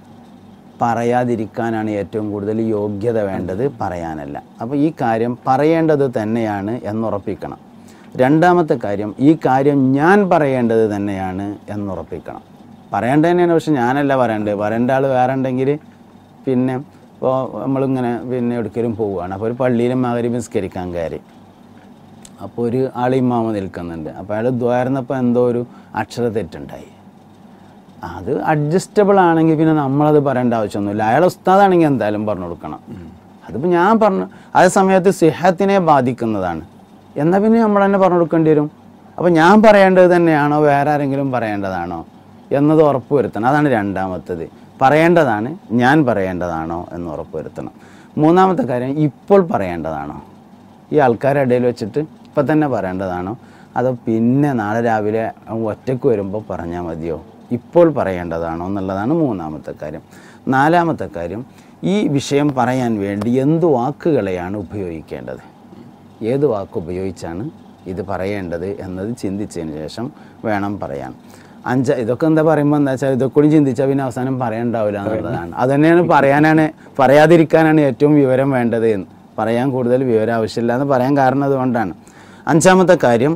പറയാതിരിക്കാനാണ് ഏറ്റവും കൂടുതൽ യോഗ്യത വേണ്ടത് പറയാനല്ല അപ്പോൾ ഈ കാര്യം പറയേണ്ടത് തന്നെയാണ് എന്നുറപ്പിക്കണം രണ്ടാമത്തെ കാര്യം ഈ കാര്യം ഞാൻ പറയേണ്ടത് തന്നെയാണ് എന്നുറപ്പിക്കണം പറയേണ്ടത് തന്നെയാണ് പക്ഷെ ഞാനല്ല പറയേണ്ടത് പറയേണ്ട ആൾ വേറെ ഉണ്ടെങ്കിൽ പിന്നെ ഇപ്പോൾ നമ്മളിങ്ങനെ പിന്നെ എവിടേക്കെങ്കിലും പോവുകയാണ് അപ്പോൾ ഒരു പള്ളിയിലും മകരി നിസ്കരിക്കാൻ കയറി അപ്പോൾ ഒരു ആൾ ഇമാമ നിൽക്കുന്നുണ്ട് അപ്പോൾ അയാൾ ദ്വാരുന്നപ്പോൾ എന്തോ ഒരു അക്ഷര തെറ്റുണ്ടായി അത് അഡ്ജസ്റ്റബിൾ ആണെങ്കിൽ പിന്നെ നമ്മളത് പറയേണ്ട ആവശ്യമൊന്നുമില്ല അയാൾ ഉസ്താദാണെങ്കിൽ എന്തായാലും പറഞ്ഞു കൊടുക്കണം അതിപ്പോൾ ഞാൻ പറഞ്ഞു അതേ സമയത്ത് സിഹത്തിനെ ബാധിക്കുന്നതാണ് എന്നാൽ പിന്നെ നമ്മൾ തന്നെ പറഞ്ഞു കൊടുക്കേണ്ടി വരും അപ്പോൾ ഞാൻ പറയേണ്ടത് തന്നെയാണോ വേറെ ആരെങ്കിലും പറയേണ്ടതാണോ എന്നത് ഉറപ്പ് വരുത്തണം അതാണ് രണ്ടാമത്തത് പറയേണ്ടതാണ് ഞാൻ പറയേണ്ടതാണോ എന്ന് ഉറപ്പ് വരുത്തണം മൂന്നാമത്തെ കാര്യം ഇപ്പോൾ പറയേണ്ടതാണോ ഈ ആൾക്കാരുടെ ഇടയിൽ വെച്ചിട്ട് ഇപ്പം തന്നെ പറയേണ്ടതാണോ അതോ പിന്നെ നാളെ രാവിലെ ഒറ്റയ്ക്ക് വരുമ്പോൾ പറഞ്ഞാൽ മതിയോ ഇപ്പോൾ പറയേണ്ടതാണോ എന്നുള്ളതാണ് മൂന്നാമത്തെ കാര്യം നാലാമത്തെ കാര്യം ഈ വിഷയം പറയാൻ വേണ്ടി എന്ത് വാക്കുകളെയാണ് ഉപയോഗിക്കേണ്ടത് ഏത് വാക്ക് ഉപയോഗിച്ചാണ് ഇത് പറയേണ്ടത് എന്നത് ചിന്തിച്ചതിന് ശേഷം വേണം പറയാൻ അഞ്ച് ഇതൊക്കെ എന്താ പറയുമ്പോൾ എന്താ വെച്ചാൽ ഇതൊക്കെ കൂടി ചിന്തിച്ചാൽ പിന്നെ അവസാനം പറയണ്ടാവില്ല എന്നുള്ളതാണ് അത് തന്നെയാണ് പറയാനാണ് പറയാതിരിക്കാനാണ് ഏറ്റവും വിവരം വേണ്ടത് എന്ന് പറയാൻ കൂടുതൽ വിവരം ആവശ്യമില്ല എന്ന് പറയാൻ കാരണം അതുകൊണ്ടാണ് അഞ്ചാമത്തെ കാര്യം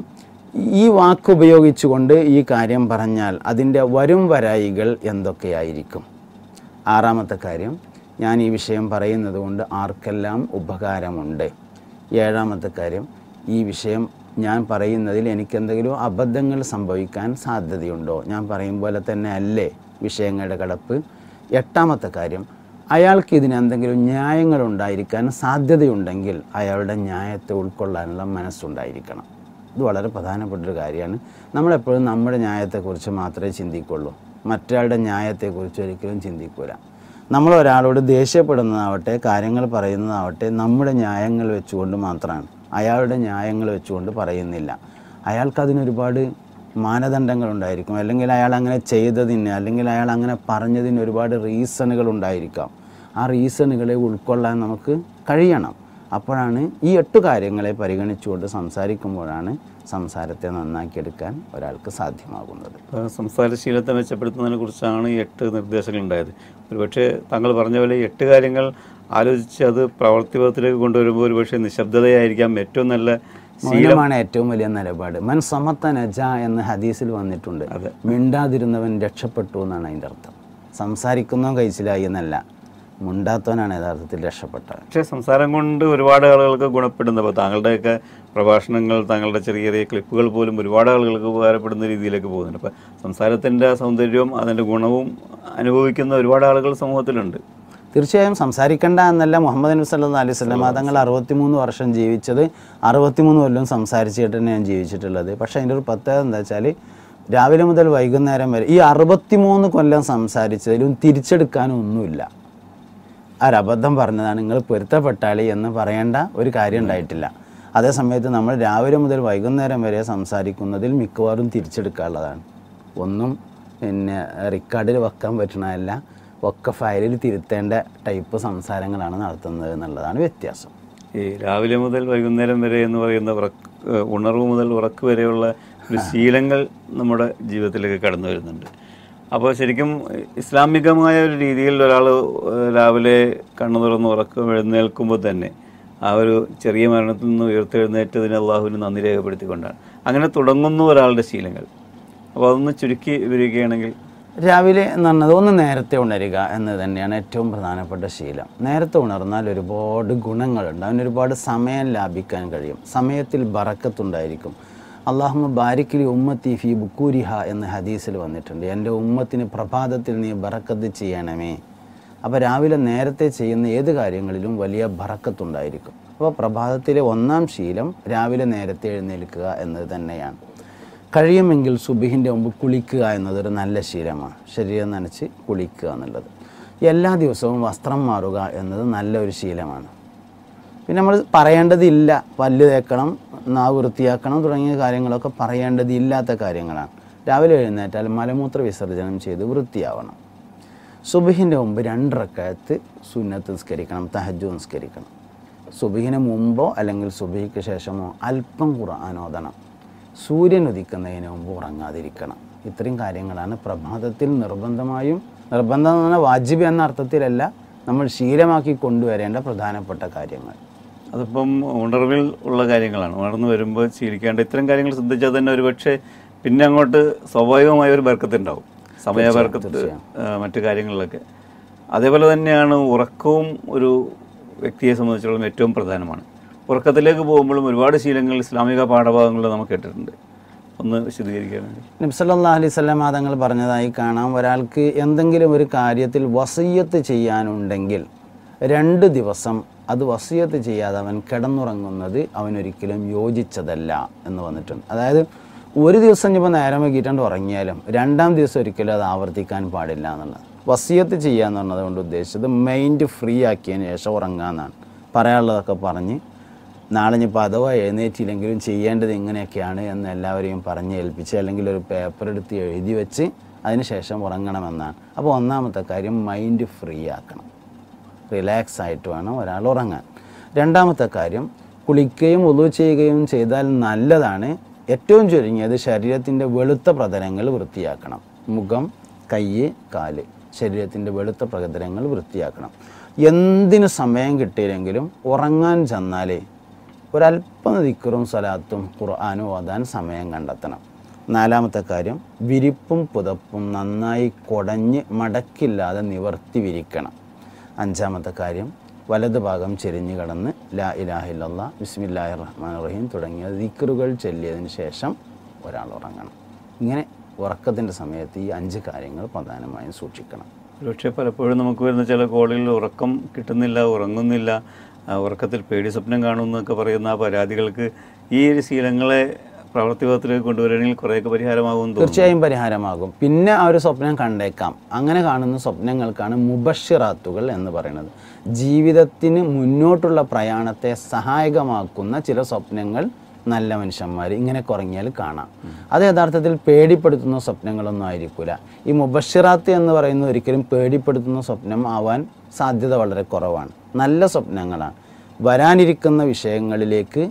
ഈ വാക്ക് ഉപയോഗിച്ചുകൊണ്ട് ഈ കാര്യം പറഞ്ഞാൽ അതിൻ്റെ വരും വരായികൾ എന്തൊക്കെയായിരിക്കും ആറാമത്തെ കാര്യം ഞാൻ ഈ വിഷയം പറയുന്നത് കൊണ്ട് ആർക്കെല്ലാം ഉപകാരമുണ്ട് ഏഴാമത്തെ കാര്യം ഈ വിഷയം ഞാൻ പറയുന്നതിൽ എനിക്കെന്തെങ്കിലും അബദ്ധങ്ങൾ സംഭവിക്കാൻ സാധ്യതയുണ്ടോ ഞാൻ പറയും പോലെ തന്നെ അല്ലേ വിഷയങ്ങളുടെ കടപ്പ് എട്ടാമത്തെ കാര്യം അയാൾക്ക് ഇതിന് എന്തെങ്കിലും ന്യായങ്ങൾ ഉണ്ടായിരിക്കാൻ സാധ്യതയുണ്ടെങ്കിൽ അയാളുടെ ന്യായത്തെ ഉൾക്കൊള്ളാനുള്ള മനസ്സുണ്ടായിരിക്കണം ഇത് വളരെ പ്രധാനപ്പെട്ടൊരു കാര്യമാണ് നമ്മളെപ്പോഴും നമ്മുടെ ന്യായത്തെക്കുറിച്ച് മാത്രമേ ചിന്തിക്കുള്ളൂ മറ്റൊരാളുടെ ന്യായത്തെക്കുറിച്ച് ഒരിക്കലും ചിന്തിക്കൂല നമ്മൾ ഒരാളോട് ദേഷ്യപ്പെടുന്നതാവട്ടെ കാര്യങ്ങൾ പറയുന്നതാവട്ടെ നമ്മുടെ ന്യായങ്ങൾ വെച്ചുകൊണ്ട് മാത്രമാണ് അയാളുടെ ന്യായങ്ങൾ വെച്ചുകൊണ്ട് പറയുന്നില്ല അയാൾക്ക് അതിനൊരുപാട് മാനദണ്ഡങ്ങൾ ഉണ്ടായിരിക്കും അല്ലെങ്കിൽ അയാൾ അങ്ങനെ ചെയ്തതിന് അല്ലെങ്കിൽ അയാൾ അങ്ങനെ പറഞ്ഞതിന് ഒരുപാട് റീസണുകൾ ഉണ്ടായിരിക്കാം ആ റീസണുകളെ ഉൾക്കൊള്ളാൻ നമുക്ക് കഴിയണം അപ്പോഴാണ് ഈ എട്ട് കാര്യങ്ങളെ പരിഗണിച്ചുകൊണ്ട് സംസാരിക്കുമ്പോഴാണ് സംസാരത്തെ നന്നാക്കിയെടുക്കാൻ ഒരാൾക്ക് സാധ്യമാകുന്നത് ഇപ്പോൾ സംസാരശീലത്തെ മെച്ചപ്പെടുത്തുന്നതിനെ കുറിച്ചാണ് ഈ എട്ട് നിർദ്ദേശങ്ങൾ ഉണ്ടായത് ഒരുപക്ഷെ താങ്കൾ പറഞ്ഞ പോലെ ഈ എട്ട് കാര്യങ്ങൾ ആലോചിച്ച് അത് പ്രവർത്തിപഥത്തിലേക്ക് കൊണ്ടുവരുമ്പോൾ ഒരുപക്ഷെ നിശബ്ദതയായിരിക്കാം ഏറ്റവും നല്ല മൗനമാണ് ഏറ്റവും വലിയ നിലപാട് മൻ സമത്ത നജ എന്ന് ഹദീസിൽ വന്നിട്ടുണ്ട് അതെ. മിണ്ടാതിരുന്നവൻ രക്ഷപ്പെട്ടു എന്നാണ് അതിൻ്റെ അർത്ഥം സംസാരിക്കുന്നവൻ കഴിച്ചിലായി എന്നല്ല മുണ്ടാത്തവനാണ് യഥാർത്ഥത്തിൽ രക്ഷപ്പെട്ടത് പക്ഷേ സംസാരം കൊണ്ട് ഒരുപാട് ആളുകൾക്ക് ഗുണപ്പെടുന്ന ഇപ്പോൾ താങ്കളുടെയൊക്കെ പ്രഭാഷണങ്ങൾ താങ്കളുടെ ചെറിയ ചെറിയ ക്ലിപ്പുകൾ പോലും ഒരുപാട് ആളുകൾക്ക് ഉപകാരപ്പെടുന്ന രീതിയിലേക്ക് പോകുന്നുണ്ട് അപ്പോൾ സംസാരത്തിൻ്റെ സൗന്ദര്യവും അതിൻ്റെ ഗുണവും അനുഭവിക്കുന്ന ഒരുപാട് ആളുകൾ സമൂഹത്തിലുണ്ട് തീർച്ചയായും സംസാരിക്കണ്ട എന്നല്ല മുഹമ്മദ് നബി സല്ലാ അലൈഹി സ്വലം തങ്ങൾ അറുപത്തിമൂന്ന് വർഷം ജീവിച്ചത് അറുപത്തിമൂന്ന് കൊല്ലം സംസാരിച്ചിട്ട് തന്നെ ഞാൻ ജീവിച്ചിട്ടുള്ളത് പക്ഷേ അതിൻ്റെ ഒരു പ്രത്യേകത എന്താ വെച്ചാൽ രാവിലെ മുതൽ വൈകുന്നേരം വരെ ഈ അറുപത്തിമൂന്ന് കൊല്ലം സംസാരിച്ചതിലും തിരിച്ചെടുക്കാനും ഒന്നുമില്ല ഒരബദ്ധം പറഞ്ഞതാണ് നിങ്ങൾ പൊരുത്തപ്പെട്ടാളി എന്ന് പറയേണ്ട ഒരു കാര്യം ഉണ്ടായിട്ടില്ല അതേ സമയത്ത് നമ്മൾ രാവിലെ മുതൽ വൈകുന്നേരം വരെ സംസാരിക്കുന്നതിൽ മിക്കവാറും തിരിച്ചെടുക്കാനുള്ളതാണ് ഒന്നും പിന്നെ റെക്കോർഡിൽ വെക്കാൻ പറ്റണതല്ല ഒക്കെ ഫയലിൽ തിരുത്തേണ്ട ടൈപ്പ് സംസാരങ്ങളാണ് നടത്തുന്നത് എന്നുള്ളതാണ് വ്യത്യാസം ഈ രാവിലെ മുതൽ വൈകുന്നേരം വരെ എന്ന് പറയുന്ന ഉറക്ക് ഏഹ് ഉണർവ് മുതൽ ഉറക്ക് വരെയുള്ള ഒരു ശീലങ്ങൾ നമ്മുടെ ജീവിതത്തിലേക്ക് കടന്നു വരുന്നുണ്ട് അപ്പോൾ ശരിക്കും ഇസ്ലാമികമായ ഒരു രീതിയിൽ ഒരാൾ രാവിലെ കണ്ണു തുറന്ന് ഉറക്കം എഴുന്നേൽക്കുമ്പോൾ തന്നെ ആ ഒരു ചെറിയ മരണത്തിൽ നിന്ന് ഉയർത്തെഴുന്നേറ്റതിന് അള്ളാഹുവിന് നന്ദി രേഖപ്പെടുത്തിക്കൊണ്ടാണ് അങ്ങനെ തുടങ്ങുന്നു ഒരാളുടെ ശീലങ്ങൾ അപ്പോൾ അതൊന്ന് ചുരുക്കി വരികയാണെങ്കിൽ രാവിലെ എന്ന് പറഞ്ഞത് ഒന്ന് നേരത്തെ ഉണരുക എന്ന് തന്നെയാണ് ഏറ്റവും പ്രധാനപ്പെട്ട ശീലം നേരത്തെ ഉണർന്നാൽ ഒരുപാട് ഗുണങ്ങളുണ്ട് അതിന് ഒരുപാട് സമയം ലാഭിക്കാൻ കഴിയും സമയത്തിൽ ബറക്കത്തുണ്ടായിരിക്കും അള്ളാഹുമ ബാരിക്കിലി ഉമ്മത്തി ഫി ബുക്കൂരിഹ എന്ന ഹദീസിൽ വന്നിട്ടുണ്ട് എൻ്റെ ഉമ്മത്തിന് പ്രഭാതത്തിൽ നീ ബറക്കത്ത് ചെയ്യണമേ അപ്പോൾ രാവിലെ നേരത്തെ ചെയ്യുന്ന ഏത് കാര്യങ്ങളിലും വലിയ ബറക്കത്തുണ്ടായിരിക്കും അപ്പോൾ പ്രഭാതത്തിലെ ഒന്നാം ശീലം രാവിലെ നേരത്തെ എഴുന്നേൽക്കുക എന്നത് തന്നെയാണ് കഴിയുമെങ്കിൽ സുബിഹിൻ്റെ മുമ്പ് കുളിക്കുക എന്നതൊരു നല്ല ശീലമാണ് ശരീരം നനച്ച് കുളിക്കുക എന്നുള്ളത് എല്ലാ ദിവസവും വസ്ത്രം മാറുക എന്നത് നല്ലൊരു ശീലമാണ് പിന്നെ നമ്മൾ പറയേണ്ടതില്ല പല്ല് തേക്കണം നാവ് വൃത്തിയാക്കണം തുടങ്ങിയ കാര്യങ്ങളൊക്കെ പറയേണ്ടതില്ലാത്ത കാര്യങ്ങളാണ് രാവിലെ എഴുന്നേറ്റാൽ മലമൂത്ര വിസർജനം ചെയ്ത് വൃത്തിയാവണം സുബഹിൻ്റെ മുമ്പ് രണ്ടരക്കഴത്ത് സുന്നത്ത് നിസ്കരിക്കണം തഹജു നിസ്കരിക്കണം സുബഹിന് മുമ്പോ അല്ലെങ്കിൽ സുബഹിക്ക് ശേഷമോ അല്പം ഖുർആൻ ഓതണം സൂര്യൻ ഉദിക്കുന്നതിന് മുമ്പ് ഉറങ്ങാതിരിക്കണം ഇത്രയും കാര്യങ്ങളാണ് പ്രഭാതത്തിൽ നിർബന്ധമായും നിർബന്ധം എന്ന് പറഞ്ഞാൽ വാജിബ് എന്ന അർത്ഥത്തിലല്ല നമ്മൾ ശീലമാക്കി കൊണ്ടുവരേണ്ട പ്രധാനപ്പെട്ട കാര്യങ്ങൾ അതിപ്പം ഉണർവിൽ ഉള്ള കാര്യങ്ങളാണ് ഉണർന്നു വരുമ്പോൾ ശീലിക്കേണ്ട ഇത്തരം കാര്യങ്ങൾ ശ്രദ്ധിച്ചാൽ തന്നെ ഒരുപക്ഷെ പിന്നെ അങ്ങോട്ട് സ്വാഭാവികമായ ഒരു ബർക്കത്തുണ്ടാവും സമയ ബർക്കത്ത് ആ, മറ്റു കാര്യങ്ങളിലൊക്കെ അതേപോലെ തന്നെയാണ് ഉറക്കവും ഒരു വ്യക്തിയെ സംബന്ധിച്ചിടത്തോളം ഏറ്റവും പ്രധാനമാണ് ഉറക്കത്തിലേക്ക് പോകുമ്പോഴും ഒരുപാട് ശീലങ്ങൾ ഇസ്ലാമിക പാഠഭാഗങ്ങളിൽ നമുക്ക് കേട്ടിട്ടുണ്ട് ഒന്ന് വിശദീകരിക്കാൻ വേണ്ടി നബ്സല്ലാ അലൈഹി സ്വലാം തങ്ങൾ പറഞ്ഞതായി കാണാം ഒരാൾക്ക് എന്തെങ്കിലും ഒരു കാര്യത്തിൽ വസയ്യത്ത് ചെയ്യാനുണ്ടെങ്കിൽ രണ്ട് ദിവസം അത് വസയ്യത്ത് ചെയ്യാതെ അവൻ കിടന്നുറങ്ങുന്നത് അവനൊരിക്കലും യോജിച്ചതല്ല എന്ന് വന്നിട്ടുണ്ട് അതായത് ഒരു ദിവസം ഇപ്പോൾ നേരം വൈകിട്ടാണ്ട് ഉറങ്ങിയാലും രണ്ടാം ദിവസം ഒരിക്കലും അത് ആവർത്തിക്കാൻ പാടില്ല എന്നുള്ളത് വസയ്യത്ത് ചെയ്യുക എന്ന് പറഞ്ഞത് കൊണ്ട് ഉദ്ദേശിച്ചത് മൈൻഡ് ഫ്രീ ആക്കിയതിന് ശേഷം ഉറങ്ങാമെന്നാണ് പറയാനുള്ളതൊക്കെ പറഞ്ഞ് നാളെ ഇനിയിപ്പോൾ അഥവാ എഴുന്നേറ്റില്ലെങ്കിലും ചെയ്യേണ്ടത് ഇങ്ങനെയൊക്കെയാണ് എന്ന് എല്ലാവരെയും പറഞ്ഞ് ഏൽപ്പിച്ച് അല്ലെങ്കിൽ ഒരു പേപ്പർ എടുത്ത് എഴുതി വെച്ച് അതിനുശേഷം ഉറങ്ങണമെന്നാണ് അപ്പോൾ ഒന്നാമത്തെ കാര്യം മൈൻഡ് ഫ്രീ ആക്കണം റിലാക്സ് ആയിട്ട് വേണം ഒരാൾ ഉറങ്ങാൻ രണ്ടാമത്തെ കാര്യം കുളിക്കുകയും ഒതു ചെയ്യുകയും ചെയ്താൽ നല്ലതാണ് ഏറ്റവും ചുരുങ്ങിയത് ശരീരത്തിൻ്റെ വെളുത്ത പ്രതലങ്ങൾ വൃത്തിയാക്കണം മുഖം കൈ കാല് ശരീരത്തിൻ്റെ വെളുത്ത പ്രതലങ്ങൾ വൃത്തിയാക്കണം എന്തിനു സമയം കിട്ടിയില്ലെങ്കിലും ഉറങ്ങാൻ ചെന്നാലേ ഒരല്പം ദിക്കറും സ്വലാത്തും ഖുർആാനും ഓതാൻ സമയം കണ്ടെത്തണം നാലാമത്തെ കാര്യം വിരിപ്പും പുതപ്പും നന്നായി കുടഞ്ഞ് മടക്കില്ലാതെ നിവർത്തി വിരിക്കണം അഞ്ചാമത്തെ കാര്യം വലത് ഭാഗം ചെരിഞ്ഞു കടന്ന് ലാ ഇലാഹില്ല ബിസ്മില്ലാഹി റഹ്മാൻ റഹീം തുടങ്ങിയ ദിക്കറുകൾ ചൊല്ലിയതിന് ശേഷം ഒരാൾ ഉറങ്ങണം ഇങ്ങനെ ഉറക്കത്തിൻ്റെ സമയത്ത് ഈ അഞ്ച് കാര്യങ്ങൾ പ്രധാനമായും സൂക്ഷിക്കണം പക്ഷേ പലപ്പോഴും നമുക്ക് വരുന്ന ചില കോളുകളിൽ ഉറക്കം കിട്ടുന്നില്ല ഉറങ്ങുന്നില്ല ആ, ഉറക്കത്തിൽ പേടി സ്വപ്നം കാണുന്നു എന്നൊക്കെ പറയുന്ന ആ പരാതികൾക്ക് ഈ ഒരു ശീലങ്ങളെ പ്രവർത്തിപഥത്തിലേക്ക് കൊണ്ടുവരണമെങ്കിൽ കുറേയൊക്കെ പരിഹാരമാകുമെന്ന് തോന്നുന്നു തീർച്ചയായും പരിഹാരമാകും പിന്നെ ആ ഒരു സ്വപ്നം കണ്ടേക്കാം അങ്ങനെ കാണുന്ന സ്വപ്നങ്ങൾക്കാണ് മുബഷിറാത്തുകൾ എന്ന് പറയുന്നത് ജീവിതത്തിന് മുന്നോട്ടുള്ള പ്രയാണത്തെ സഹായകമാക്കുന്ന ചില സ്വപ്നങ്ങൾ നല്ല മനുഷ്യന്മാർ ഇങ്ങനെ കുറങ്ങിയാൽ കാണാം അത് യഥാർത്ഥത്തിൽ പേടിപ്പെടുത്തുന്ന സ്വപ്നങ്ങളൊന്നും ആയിരിക്കില്ല ഈ മുബഷിറാത്ത് എന്ന് പറയുന്നത് ഒരിക്കലും പേടിപ്പെടുത്തുന്ന സ്വപ്നം ആവാൻ സാധ്യത വളരെ കുറവാണ് നല്ല സ്വപ്നങ്ങളാണ് വരാനിരിക്കുന്ന വിഷയങ്ങളിലേക്ക്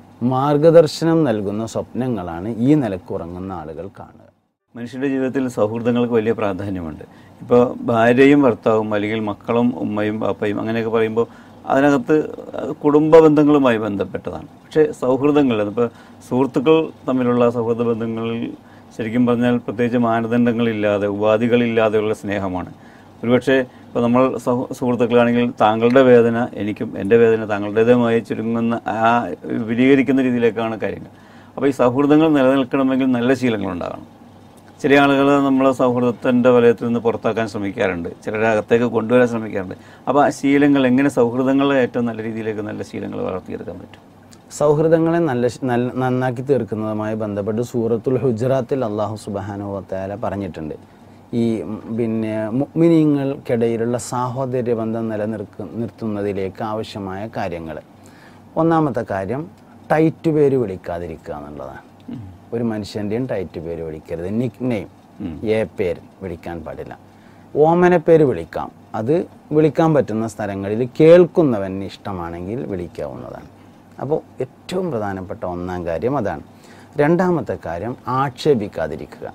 മാർഗദർശനം നൽകുന്ന സ്വപ്നങ്ങളാണ് ഈ നിലക്ക് ഉറങ്ങുന്ന ആളുകൾ കാണുക മനുഷ്യരുടെ ജീവിതത്തിൽ സൗഹൃദങ്ങൾക്ക് വലിയ പ്രാധാന്യമുണ്ട് ഇപ്പോൾ ഭാര്യയും ഭർത്താവും അല്ലെങ്കിൽ മക്കളും ഉമ്മയും പാപ്പയും അങ്ങനെയൊക്കെ പറയുമ്പോൾ അതിനകത്ത് കുടുംബ ബന്ധങ്ങളുമായി ബന്ധപ്പെട്ടതാണ് പക്ഷേ സൗഹൃദങ്ങൾ ഇപ്പോൾ സുഹൃത്തുക്കൾ തമ്മിലുള്ള സൗഹൃദ ബന്ധങ്ങളിൽ ശരിക്കും പറഞ്ഞാൽ പ്രത്യേകിച്ച് മാനദണ്ഡങ്ങളില്ലാതെ ഉപാധികളില്ലാതെയുള്ള സ്നേഹമാണ് ഒരുപക്ഷെ ഇപ്പോൾ നമ്മൾ സഹ സുഹൃത്തുക്കളാണെങ്കിൽ താങ്കളുടെ വേദന എനിക്കും എൻ്റെ വേദന താങ്കളുടേതുമായി ചുരുങ്ങുന്ന ആ വിപുലീകരിക്കുന്ന രീതിയിലേക്കാണ് കാര്യങ്ങൾ അപ്പോൾ ഈ സൗഹൃദങ്ങൾ നിലനിൽക്കണമെങ്കിൽ നല്ല ശീലങ്ങളുണ്ടാകണം ചില ആളുകൾ നമ്മളെ സൗഹൃദത്തിൻ്റെ വലയത്തിൽ നിന്ന് പുറത്താക്കാൻ ശ്രമിക്കാറുണ്ട് ചിലരെ അകത്തേക്ക് കൊണ്ടുവരാൻ ശ്രമിക്കാറുണ്ട് അപ്പോൾ ആ ശീലങ്ങൾ എങ്ങനെ സൗഹൃദങ്ങളെ ഏറ്റവും നല്ല രീതിയിലേക്ക് നല്ല ശീലങ്ങൾ വളർത്തിയെടുക്കാൻ പറ്റും സൗഹൃദങ്ങളെ നല്ല ശ- നല്ല നന്നാക്കി തീർക്കുന്നതുമായി ബന്ധപ്പെട്ട് സൂറത്തുൽ ഹുജറാത്തിൽ അള്ളാഹു സുബാനുവത്താല പറഞ്ഞിട്ടുണ്ട് ഈ ഉം, പിന്നെ മുഅ്മിനീങ്ങൾക്കിടയിലുള്ള സാഹോദര്യ ബന്ധം നിലനിർക്ക നിർത്തുന്നതിലേക്ക് ആവശ്യമായ കാര്യങ്ങൾ ഒന്നാമത്തെ കാര്യം ടൈറ്റ് പേര് വിളിക്കാതിരിക്കുക എന്നുള്ളതാണ് ഒരു മനുഷ്യൻ്റെയും ടൈറ്റ് പേര് വിളിക്കരുത് നിക് നെയിം എ പേര് വിളിക്കാൻ പാടില്ല ഓമന പേര് വിളിക്കാം അത് വിളിക്കാൻ പറ്റുന്ന സ്ഥലങ്ങളിൽ കേൾക്കുന്നവൻ ഇഷ്ടമാണെങ്കിൽ വിളിക്കാവുന്നതാണ് അപ്പോൾ ഏറ്റവും പ്രധാനപ്പെട്ട ഒന്നാം കാര്യം അതാണ് രണ്ടാമത്തെ കാര്യം ആക്ഷേപിക്കാതിരിക്കുക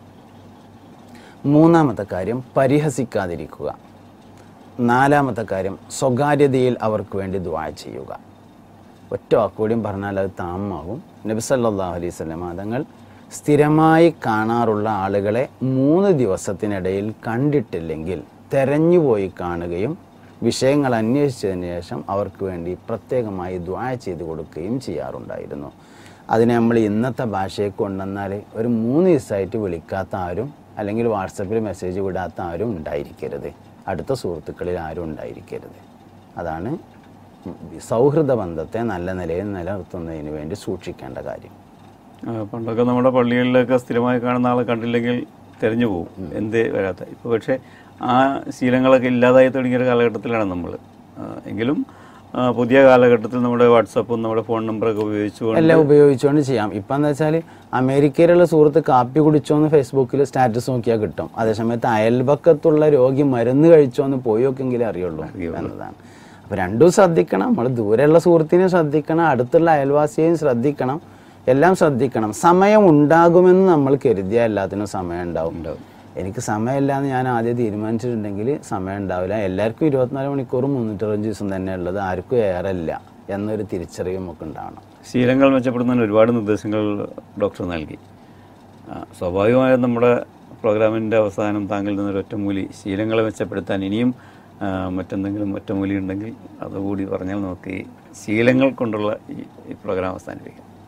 മൂന്നാമത്തെ കാര്യം പരിഹസിക്കാതിരിക്കുക നാലാമത്തെ കാര്യം സ്വകാര്യതയിൽ അവർക്ക് വേണ്ടി ദ്വാ ചെയ്യുക ഒറ്റ വാക്കുകൂടിയും പറഞ്ഞാൽ അത് താമാകും നബി സല്ലല്ലാഹു അലൈഹി വസല്ലമ തങ്ങൾ സ്ഥിരമായി കാണാറുള്ള ആളുകളെ മൂന്ന് ദിവസത്തിനിടയിൽ കണ്ടിട്ടില്ലെങ്കിൽ തെരഞ്ഞുപോയി കാണുകയും വിഷയങ്ങൾ അന്വേഷിച്ചതിന് ശേഷം അവർക്ക് വേണ്ടി പ്രത്യേകമായി ദ്വാ ചെയ്ത് കൊടുക്കുകയും ചെയ്യാറുണ്ടായിരുന്നു അതിനെ നമ്മൾ ഇന്നത്തെ ഭാഷയെ കൊണ്ടുവന്നാൽ ഒരു മൂന്ന് ദിവസമായിട്ട് വിളിക്കാത്ത ആരും അല്ലെങ്കിൽ വാട്സപ്പിൽ മെസ്സേജ് വിടാത്ത ആരും ഉണ്ടായിരിക്കരുത് അടുത്ത സുഹൃത്തുക്കളിൽ ആരും ഉണ്ടായിരിക്കരുത് അതാണ് സൗഹൃദ ബന്ധത്തെ നല്ല നിലയിൽ നിലനിർത്തുന്നതിന് വേണ്ടി സൂക്ഷിക്കേണ്ട കാര്യം ആ, പണ്ടൊക്കെ നമ്മുടെ പള്ളികളിലൊക്കെ സ്ഥിരമായി കാണുന്ന ആളെ കണ്ടില്ലെങ്കിൽ തെരഞ്ഞു പോകും എന്തേ വരാത്ത ഇപ്പോൾ പക്ഷേ ആ ശീലങ്ങളൊക്കെ ഇല്ലാതായി തുടങ്ങിയ ഒരു കാലഘട്ടത്തിലാണ് നമ്മൾ എങ്കിലും ആ, പുതിയ കാലഘട്ടത്തിൽ നമ്മുടെ വാട്സപ്പും നമ്മുടെ ഫോൺ നമ്പറൊക്കെ ഉപയോഗിച്ചുകൊണ്ട് എല്ലാം ഉപയോഗിച്ചുകൊണ്ട് ചെയ്യാം ഇപ്പം എന്താ വെച്ചാൽ അമേരിക്കയിലുള്ള സുഹൃത്ത് കാപ്പി കുടിച്ചോന്ന് ഫേസ്ബുക്കിൽ സ്റ്റാറ്റസ് നോക്കിയാൽ കിട്ടും അതേസമയത്ത് അയൽപക്കത്തുള്ള രോഗി മരുന്ന് കഴിച്ചോന്ന് പോയി നോക്കെങ്കിലേ അറിയുള്ളൂ എന്നതാണ് അപ്പോൾ രണ്ടും ശ്രദ്ധിക്കണം നമ്മൾ ദൂരെയുള്ള സുഹൃത്തിനെയും ശ്രദ്ധിക്കണം അടുത്തുള്ള അയൽവാസിയെയും ശ്രദ്ധിക്കണം എല്ലാം ശ്രദ്ധിക്കണം സമയം ഉണ്ടാകുമെന്ന് നമ്മൾ കരുതിയാൽ എല്ലാത്തിനും സമയം ഉണ്ടാവും എനിക്ക് സമയമില്ല എന്ന് ഞാൻ ആദ്യം തീരുമാനിച്ചിട്ടുണ്ടെങ്കിൽ സമയം ഉണ്ടാവില്ല എല്ലാവർക്കും ഇരുപത്തിനാല് മണിക്കൂറും മുന്നൂറ്ററുപഞ്ച് ദിവസം തന്നെ ഉള്ളത് ആർക്കും ഏറെ ഇല്ല എന്നൊരു തിരിച്ചറിവും നമുക്ക് ഉണ്ടാവണം ശീലങ്ങൾ മെച്ചപ്പെടുന്നതിന് ഒരുപാട് നിർദ്ദേശങ്ങൾ ഡോക്ടർ നൽകി ആ, സ്വാഭാവികമായും നമ്മുടെ പ്രോഗ്രാമിൻ്റെ അവസാനം താങ്കളിൽ നിന്നൊരു ഒറ്റമൂലി ശീലങ്ങളെ മെച്ചപ്പെടുത്താൻ ഇനിയും ആ, മറ്റെന്തെങ്കിലും ഒറ്റമൂലി ഉണ്ടെങ്കിൽ അതുകൂടി പറഞ്ഞാൽ നമുക്ക് ഈ ശീലങ്ങൾ കൊണ്ടുള്ള ഈ ഈ പ്രോഗ്രാം അവസാനിപ്പിക്കാം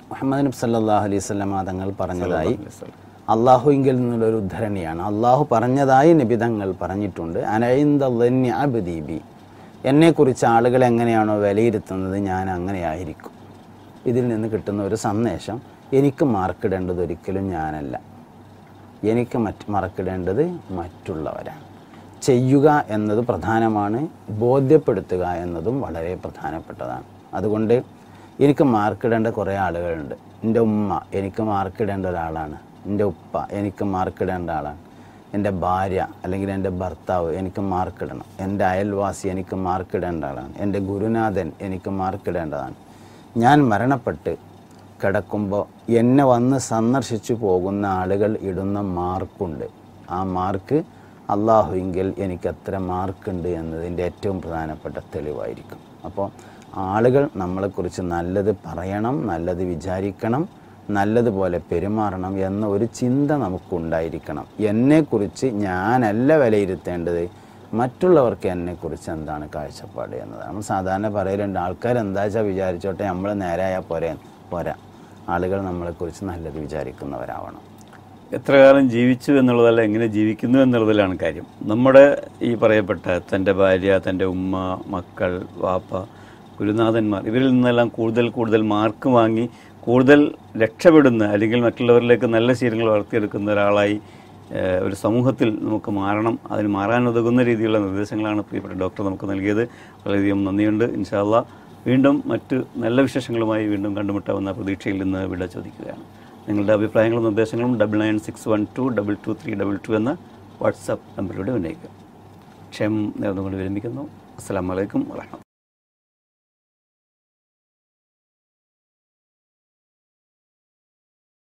മുഹമ്മദ് നബി സല്ലല്ലാഹു അലൈഹി വസല്ലമ തങ്ങൾ പറഞ്ഞതായി അള്ളാഹുവിങ്കിൽ നിന്നുള്ളൊരു ഉദ്ധരണിയാണ് അള്ളാഹു പറഞ്ഞതായി നിബിതങ്ങൾ പറഞ്ഞിട്ടുണ്ട് അനൈന്ദി അബദീബി എന്നെക്കുറിച്ച് ആളുകൾ എങ്ങനെയാണോ വിലയിരുത്തുന്നത് ഞാൻ അങ്ങനെയായിരിക്കും ഇതിൽ നിന്ന് കിട്ടുന്ന ഒരു സന്ദേശം എനിക്ക് മാർക്കിടേണ്ടത് ഒരിക്കലും ഞാനല്ല എനിക്ക് മറ്റ് മറക്കിടേണ്ടത് മറ്റുള്ളവരാണ് ചെയ്യുക എന്നത് പ്രധാനമാണ് ബോധ്യപ്പെടുത്തുക എന്നതും വളരെ പ്രധാനപ്പെട്ടതാണ് അതുകൊണ്ട് എനിക്ക് മാർക്കിടേണ്ട കുറേ ആളുകളുണ്ട് എൻ്റെ ഉമ്മ എനിക്ക് മാർക്കിടേണ്ട ഒരാളാണ് എൻ്റെ ഉപ്പ എനിക്ക് മാർക്കിടേണ്ട ആളാണ് എൻ്റെ ഭാര്യ അല്ലെങ്കിൽ എൻ്റെ ഭർത്താവ് എനിക്ക് മാർക്കിടണം എൻ്റെ അയൽവാസി എനിക്ക് മാർക്കിടേണ്ട ആളാണ് എൻ്റെ ഗുരുനാഥൻ എനിക്ക് മാർക്കിടേണ്ടതാണ് ഞാൻ മരണപ്പെട്ട് കിടക്കുമ്പോൾ എന്നെ വന്ന് സന്ദർശിച്ചു പോകുന്ന ആളുകൾ ഇടുന്ന മാർക്കുണ്ട് ആ മാർക്ക് അള്ളാഹുവിങ്കിൽ എനിക്ക് എത്ര മാർക്കുണ്ട് എന്നതിൻ്റെ ഏറ്റവും പ്രധാനപ്പെട്ട തെളിവായിരിക്കും അപ്പോൾ ആളുകൾ നമ്മളെക്കുറിച്ച് നല്ലത് പറയണം നല്ലത് വിചാരിക്കണം നല്ലതുപോലെ പെരുമാറണം എന്ന ഒരു ചിന്ത നമുക്കുണ്ടായിരിക്കണം എന്നെക്കുറിച്ച് ഞാനല്ല വിലയിരുത്തേണ്ടത് മറ്റുള്ളവർക്ക് എന്നെക്കുറിച്ച് എന്താണ് കാഴ്ചപ്പാട് എന്നതാണ് നമ്മൾ സാധാരണ പറയലുണ്ട് ആൾക്കാർ എന്താ വെച്ചാൽ വിചാരിച്ചോട്ടെ നമ്മൾ നേരായാൽ പോരെ പോരാ ആളുകൾ നമ്മളെക്കുറിച്ച് നല്ലത് വിചാരിക്കുന്നവരാവണം എത്ര കാലം ജീവിച്ചു എന്നുള്ളതല്ല എങ്ങനെ ജീവിക്കുന്നു എന്നുള്ളതിലാണ് കാര്യം നമ്മുടെ ഈ പറയപ്പെട്ട തൻ്റെ ഭാര്യ തൻ്റെ ഉമ്മ മക്കൾ വാപ്പ ഗുരുനാഥന്മാർ ഇവരിൽ നിന്നെല്ലാം കൂടുതൽ കൂടുതൽ മാർക്ക് വാങ്ങി കൂടുതൽ രക്ഷപ്പെടുന്ന അല്ലെങ്കിൽ മറ്റുള്ളവരിലേക്ക് നല്ല ശീലങ്ങൾ വളർത്തിയെടുക്കുന്ന ഒരാളായി ഏഹ്, ഒരു സമൂഹത്തിൽ നമുക്ക് മാറണം അതിന് മാറാൻ ഉതകുന്ന രീതിയിലുള്ള നിർദ്ദേശങ്ങളാണ് പ്രിയപ്പെട്ട ഡോക്ടർ നമുക്ക് നൽകിയത് വളരെയധികം നന്ദിയുണ്ട് ഇൻഷാല്ല വീണ്ടും മറ്റ് നല്ല വിശേഷങ്ങളുമായി വീണ്ടും കണ്ടുമുട്ടാവുന്ന പ്രതീക്ഷയിൽ നിന്ന് വിട ചോദിക്കുകയാണ് നിങ്ങളുടെ അഭിപ്രായങ്ങളും നിർദ്ദേശങ്ങളും double nine six one two double two three double two എന്ന വാട്സാപ്പ് നമ്പറിലൂടെ ഉന്നയിക്കുക ക്ഷേമം നേർന്നുകൊണ്ട് വിരമിക്കുന്നു അസ്സാം വലൈക്കും വാഹമത്ത്